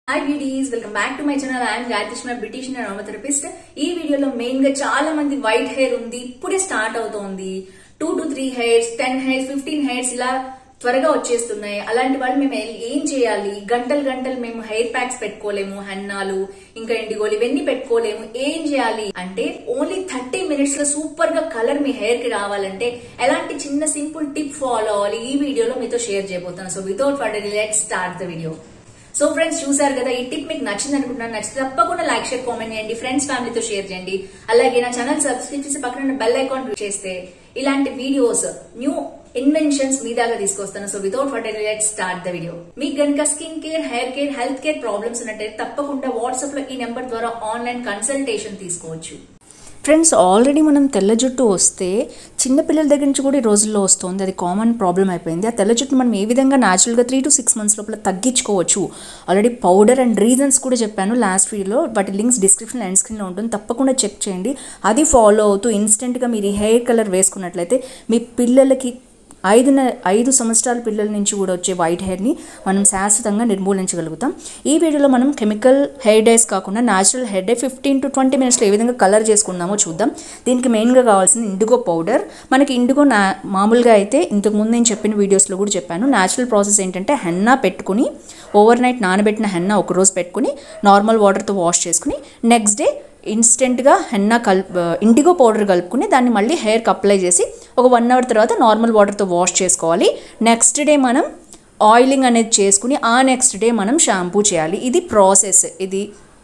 Hi beauties welcome back to my channel I'm Gayatrishma British and aromatherapist ఈ వీడియోలో main గా చాలా మంది వైట్ హెయిర్ ఉంది ఇప్పుడే స్టార్ట్ అవుతోంది two to three hairs ten hairs fifteen hairs ఇలా త్వరగా వచ్చేస్తున్నాయి అలాంటి వాళ్ళు మేము ఏం చేయాలి గంటలు గంటలు మేము హెయిర్ ప్యాక్స్ పెట్టుకోలేము హెన్నాలు ఇంకా ఇండిగోలు ఇవన్నీ పెట్టుకోలేము ఏం చేయాలి అంటే ఓన్లీ థర్టీ మినిట్స్ లో సూపర్ గా కలర్ మీ హెయిర్ కి రావాలంటే ఎలాంటి చిన్న సింపుల్ టిప్ ఫాలో అవ్వాలి ఈ వీడియోలో మీతో షేర్ చేయబోతున్నాను so without further let start the video so friends చూసారు కదా ఈ టిప్ మీకు నచ్చింది అనుకుంటున్నాను నచ్చితే తప్పకుండా లైక్ షేర్ కామెంట్ చేయండి ఫ్రెండ్స్ ఫ్యామిలీతో షేర్ చేయండి అలాగే నా ఛానల్ సబ్స్క్రైబ్ చేసి పక్కన బెల్ ఐకాన్ చేస్తే ఇలాంటి వీడియోస్ న్యూ ఇన్వెన్షన్స్ మీ దాకా తీసుకొస్తాను so without further let start the video మీకు గనుక skin care hair care health care problems ఉన్నట్టే తప్పకుండా వాట్సాప్ లో ఈ నెంబర్ ద్వారా ఆన్లైన్ కన్సల్టేషన్ తీసుకోవచ్చు ఫ్రెండ్స్ ఆల్రెడీ మనం తెల్ల జుట్టు వస్తే చిన్నపిల్లల దగ్గర నుంచి కూడా ఈ రోజుల్లో వస్తుంది అది కామన్ ప్రాబ్లం అయిపోయింది ఆ తెల్ల జుట్టు మనం ఏ విధంగా న్యాచురల్గా త్రీ టు సిక్స్ మంత్స్ లోపల తగ్గించుకోవచ్చు ఆల్రెడీ పౌడర్ అండ్ రీజన్స్ కూడా చెప్పాను లాస్ట్ వీడియోలో వాటి లింక్స్ డిస్క్రిప్షన్ ఎండ్ స్క్రీన్లో ఉంటుంది తప్పకుండా చెక్ చేయండి అది ఫాలో అవుతూ ఇన్స్టెంట్గా మీరు ఈ హెయిర్ కలర్ వేసుకున్నట్లయితే మీ పిల్లలకి ఐదు ఐదు సంవత్సరాల పిల్లల నుంచి కూడా వచ్చే వైట్ హెయిర్ని మనం శాశ్వతంగా నిర్మూలించగలుగుతాం ఈ వీడియోలో మనం కెమికల్ హెయిర్ డైస్ కాకుండా natural hair dye fifteen to twenty మినిట్స్లో ఏ విధంగా కలర్ చేసుకుందామో చూద్దాం దీనికి మెయిన్గా కావాల్సింది ఇండిగో పౌడర్ మనకి ఇండిగో నా మామూలుగా అయితే ఇంతకుముందు నేను చెప్పిన వీడియోస్లో కూడా చెప్పాను న్యాచురల్ ప్రాసెస్ ఏంటంటే హెన్నా పెట్టుకుని ఓవర్ నైట్ నానబెట్టిన హెన్నా ఒక రోజు పెట్టుకుని నార్మల్ వాటర్తో వాష్ చేసుకుని నెక్స్ట్ డే ఇన్స్టెంట్గా హెన్నా కలుపు ఇండిగో పౌడర్ కలుపుకుని దాన్ని మళ్ళీ హెయిర్కి అప్లై చేసి ఒక వన్ అవర్ తర్వాత నార్మల్ వాటర్తో వాష్ చేసుకోవాలి నెక్స్ట్ డే మనం ఆయిలింగ్ అనేది చేసుకుని ఆ నెక్స్ట్ డే మనం షాంపూ చేయాలి ఇది ప్రాసెస్ ఇది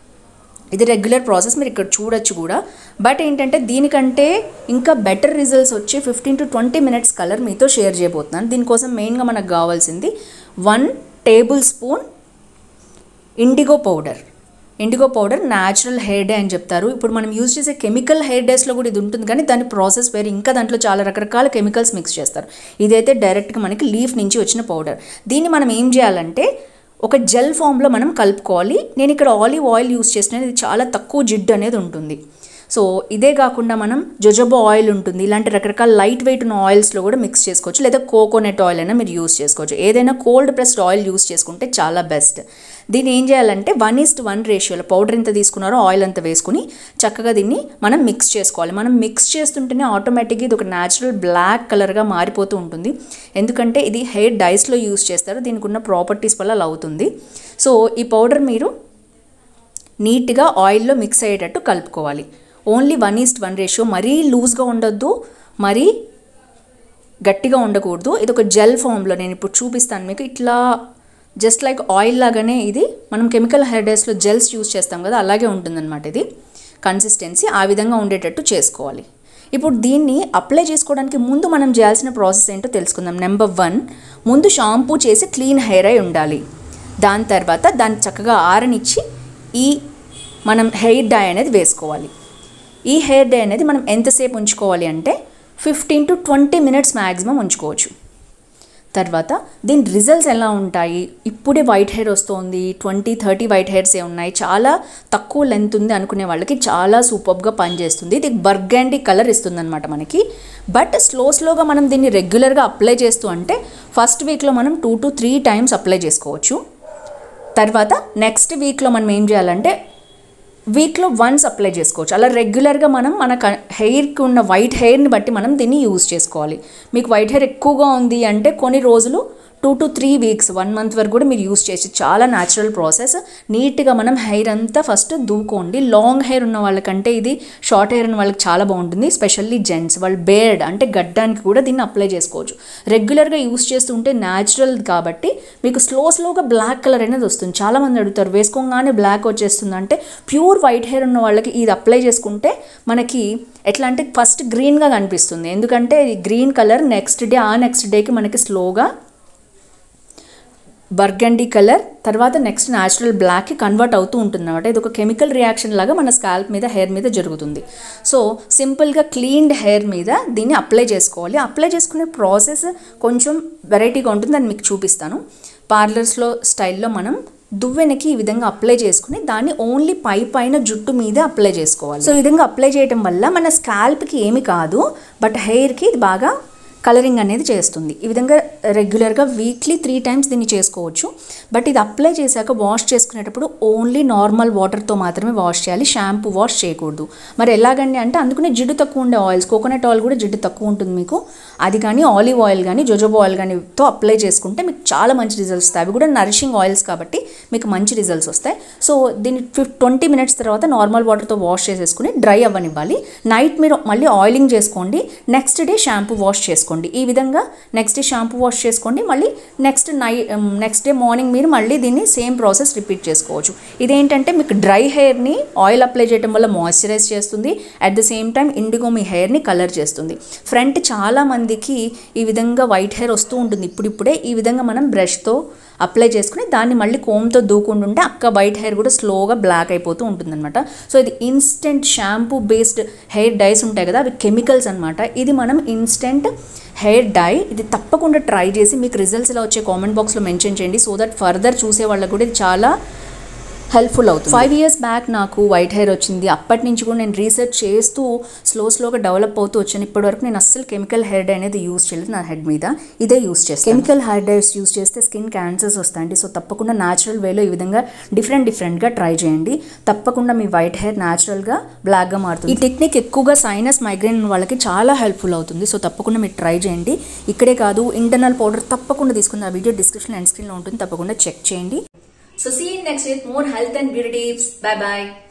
ఇది రెగ్యులర్ ప్రాసెస్ మీరు ఇక్కడ చూడొచ్చు కూడా బట్ ఏంటంటే దీనికంటే ఇంకా బెటర్ రిజల్ట్స్ వచ్చి fifteen to twenty minutes colour మీతో షేర్ చేయబోతున్నాను దీనికోసం మెయిన్గా మనకు కావాల్సింది one tablespoon indigo powder indigo powder natural hair dye అని చెప్తారు ఇప్పుడు మనం యూజ్ చేసే కెమికల్ హెయిర్ డేస్లో కూడా ఇది ఉంటుంది కానీ దాని ప్రాసెస్ వేరే ఇంకా దాంట్లో చాలా రకరకాల కెమికల్స్ మిక్స్ చేస్తారు ఇదైతే డైరెక్ట్గా మనకి లీఫ్ నుంచి వచ్చిన పౌడర్ దీన్ని మనం ఏం చేయాలంటే ఒక జెల్ ఫామ్లో మనం కలుపుకోవాలి నేను ఇక్కడ ఆలివ్ ఆయిల్ యూస్ చేసిన ఇది చాలా తక్కువ జిడ్డు అనేది ఉంటుంది సో ఇదే కాకుండా మనం జొజోబో ఆయిల్ ఉంటుంది ఇలాంటి రకరకాల లైట్ వెయిట్ ఉన్న ఆయిల్స్లో కూడా మిక్స్ చేసుకోవచ్చు లేదా కోకోనట్ ఆయిల్ అయినా మీరు యూస్ చేసుకోవచ్చు ఏదైనా కోల్డ్ ప్రెస్డ్ ఆయిల్ యూస్ చేసుకుంటే చాలా బెస్ట్ దీన్ని ఏం చేయాలంటే వన్ ఈస్ట్ వన్ రేషియోలో పౌడర్ ఎంత తీసుకున్నారో ఆయిల్ అంత వేసుకుని చక్కగా దీన్ని మనం మిక్స్ చేసుకోవాలి మనం మిక్స్ చేస్తుంటేనే ఆటోమేటిక్గా ఇది ఒక న్యాచురల్ బ్లాక్ కలర్గా మారిపోతూ ఉంటుంది ఎందుకంటే ఇది హెయిర్ డైస్లో యూస్ చేస్తారు దీనికి ఉన్న ప్రాపర్టీస్ వల్ల అలా అవుతుంది సో ఈ పౌడర్ మీరు నీట్గా ఆయిల్లో మిక్స్ అయ్యేటట్టు కలుపుకోవాలి only one is to one ratio మరీ లూజ్గా ఉండొద్దు మరీ గట్టిగా ఉండకూడదు ఇది ఒక జెల్ ఫామ్లో నేను ఇప్పుడు చూపిస్తాను మీకు ఇట్లా జస్ట్ లైక్ ఆయిల్ లాగానే ఇది మనం కెమికల్ హెయిర్ డేస్లో జెల్స్ యూస్ చేస్తాం కదా అలాగే ఉంటుందన్నమాట ఇది కన్సిస్టెన్సీ ఆ విధంగా ఉండేటట్టు చేసుకోవాలి ఇప్పుడు దీన్ని అప్లై చేసుకోవడానికి ముందు మనం చేయాల్సిన ప్రాసెస్ ఏంటో తెలుసుకుందాం నెంబర్ వన్ ముందు షాంపూ చేసి క్లీన్ హెయిర్ అయి ఉండాలి దాని తర్వాత దాన్ని చక్కగా ఆరనిచ్చి ఈ మనం హెయిర్ డై అనేది వేసుకోవాలి ఈ హెయిర్ డే అనేది మనం ఎంతసేపు ఉంచుకోవాలి అంటే fifteen to twenty minutes maximum ఉంచుకోవచ్చు తర్వాత దీని రిజల్ట్స్ ఎలా ఉంటాయి ఇప్పుడే వైట్ హెయిర్ వస్తుంది ట్వంటీ థర్టీ వైట్ హెయిర్సే ఉన్నాయి చాలా తక్కువ లెంత్ ఉంది అనుకునే వాళ్ళకి చాలా సూపర్గా పనిచేస్తుంది ఇది బర్గండి కలర్ ఇస్తుంది అనమాట మనకి బట్ స్లో స్లోగా మనం దీన్ని రెగ్యులర్గా అప్లై చేస్తూ అంటే ఫస్ట్ వీక్లో మనం two to three times apply చేసుకోవచ్చు తర్వాత నెక్స్ట్ వీక్లో మనం ఏం చేయాలంటే వీక్లో వన్స్ అప్లై చేసుకోవచ్చు అలా రెగ్యులర్గా మనం మన హెయిర్కి ఉన్న వైట్ హెయిర్ని బట్టి మనం దీన్ని యూజ్ చేసుకోవాలి మీకు వైట్ హెయిర్ ఎక్కువగా ఉంది అంటే కొన్ని రోజులు two to three weeks one month వరకు కూడా మీరు యూస్ చేసి చాలా న్యాచురల్ ప్రాసెస్ నీట్గా మనం హెయిర్ అంతా ఫస్ట్ దూకోండి లాంగ్ హెయిర్ ఉన్న వాళ్ళకంటే ఇది షార్ట్ హెయిర్ ఉన్న వాళ్ళకి చాలా బాగుంటుంది స్పెషల్లీ జెంట్స్ వాళ్ళు బేర్డ్ అంటే గడ్డానికి కూడా దీన్ని అప్లై చేసుకోవచ్చు రెగ్యులర్గా యూస్ చేస్తుంటే న్యాచురల్ కాబట్టి మీకు స్లో స్లోగా బ్లాక్ కలర్ అనేది వస్తుంది చాలామంది అడుగుతారు వేసుకోగానే బ్లాక్ వచ్చేస్తుంది అంటే ప్యూర్ వైట్ హెయిర్ ఉన్న వాళ్ళకి ఇది అప్లై చేసుకుంటే మనకి ఎట్లా అంటే ఫస్ట్ గ్రీన్గా కనిపిస్తుంది ఎందుకంటే గ్రీన్ కలర్ నెక్స్ట్ డే ఆ నెక్స్ట్ డేకి మనకి స్లోగా బర్గండీ కలర్ తర్వాత నెక్స్ట్ న్యాచురల్ బ్లాక్కి కన్వర్ట్ అవుతూ ఉంటుంది అనమాట ఇది ఒక కెమికల్ రియాక్షన్ లాగా మన స్కాల్ప్ మీద హెయిర్ మీద జరుగుతుంది సో సింపుల్గా క్లీన్డ్ హెయిర్ మీద దీన్ని అప్లై చేసుకోవాలి అప్లై చేసుకునే ప్రాసెస్ కొంచెం వెరైటీగా ఉంటుంది అని మీకు చూపిస్తాను పార్లర్స్లో స్టైల్లో మనం దువ్వెనకి ఈ విధంగా అప్లై చేసుకుని దాన్ని ఓన్లీ పై పైన జుట్టు మీద అప్లై చేసుకోవాలి సో ఈ విధంగా అప్లై చేయడం వల్ల మన స్కాల్ప్కి ఏమి కాదు బట్ హెయిర్కి ఇది బాగా కలరింగ్ అనేది చేస్తుంది ఈ విధంగా రెగ్యులర్గా వీక్లీ త్రీ టైమ్స్ దీన్ని చేసుకోవచ్చు బట్ ఇది అప్లై చేశాక వాష్ చేసుకునేటప్పుడు ఓన్లీ నార్మల్ వాటర్తో మాత్రమే వాష్ చేయాలి షాంపూ వాష్ చేయకూడదు మరి ఎలాగండి అంటే అందుకనే జిడ్డు తక్కువ ఉండే ఆయిల్స్ కోకోనట్ ఆయిల్ కూడా జిడ్డు తక్కువ ఉంటుంది మీకు అది కానీ ఆలివ్ ఆయిల్ కానీ జోజోబో ఆయిల్ కానీ తో అప్లై చేసుకుంటే మీకు చాలా మంచి రిజల్ట్స్ వస్తాయి అవి కూడా నరిషింగ్ ఆయిల్స్ కాబట్టి మీకు మంచి రిజల్ట్స్ వస్తాయి సో దీన్ని ఫిఫ్ ట్వంటీ మినిట్స్ తర్వాత నార్మల్ వాటర్తో వాష్ చేసేసుకుని డ్రై అవ్వనివ్వాలి నైట్ మీరు మళ్ళీ ఆయిలింగ్ చేసుకోండి నెక్స్ట్ డే షాంపూ వాష్ చేసుకోండి ఈ విధంగా నెక్స్ట్ డే షాంపూ వాష్ చేసుకోండి మళ్ళీ నెక్స్ట్ నై నెక్స్ట్ డే మార్నింగ్ మీరు మళ్ళీ దీన్ని సేమ్ ప్రాసెస్ రిపీట్ చేసుకోవచ్చు ఇదేంటంటే మీకు డ్రై హెయిర్ని ఆయిల్ అప్లై చేయడం వల్ల మాయిశ్చరైజ్ చేస్తుంది at the same time indigo మీ హెయిర్ని కలర్ చేస్తుంది ఫ్రంట్ చాలా మందికి ఈ విధంగా వైట్ హెయిర్ వస్తూ ఉంటుంది ఇప్పుడిప్పుడే ఈ విధంగా మనం బ్రష్తో అప్లై చేసుకుని దాన్ని మళ్ళీ కోమ్తో దూకుంటుంటే అక్క వైట్ హెయిర్ కూడా స్లోగా బ్లాక్ అయిపోతూ ఉంటుందన్నమాట సో ఇది instant shampoo based hair dyes ఉంటాయి కదా అవి కెమికల్స్ అనమాట ఇది మనం ఇన్స్టెంట్ హెయిర్ డై ఇది తప్పకుండా ట్రై చేసి మీకు రిజల్ట్స్ ఇలా వచ్చే కామెంట్ బాక్స్లో మెన్షన్ చేయండి సో దట్ ఫర్దర్ చూసే వాళ్ళకు కూడా ఇది చాలా హెల్ప్ఫుల్ అవుతుంది ఫైవ్ ఇయర్స్ బ్యాక్ నాకు వైట్ హెయిర్ వచ్చింది అప్పటి నుంచి కూడా నేను రీసెర్చ్ చేస్తూ స్లో స్లోగా డెవలప్ అవుతూ వచ్చాను ఇప్పటివరకు నేను అస్సలు కెమికల్ హెయిర్ డై అనేది యూస్ చేయలేదు నా హెడ్ మీద ఇదే యూస్ చేస్తాను కెమికల్ హెయిర్ డైస్ యూస్ చేస్తే స్కిన్ క్యాన్సర్స్ వస్తాయండి సో తప్పకుండా న్యాచురల్ వేలో ఈ విధంగా డిఫరెంట్ డిఫరెంట్గా ట్రై చేయండి తప్పకుండా మీ వైట్ హెయిర్ న్యాచురల్గా బ్లాక్గా మారుతుంది ఈ టెక్నిక్ ఎక్కువగా సైనస్ మైగ్రేన్ వాళ్ళకి చాలా హెల్ప్ఫుల్ అవుతుంది సో తప్పకుండా మీరు ట్రై చేయండి ఇక్కడే కాదు ఇంటర్నల్ పౌడర్ తప్పకుండా తీసుకుంది ఆ వీడియో డిస్క్రిప్షన్ అండ్ స్క్రీన్లో ఉంటుంది తప్పకుండా చెక్ చేయండి So see you next with more health and beauty tips. Bye bye.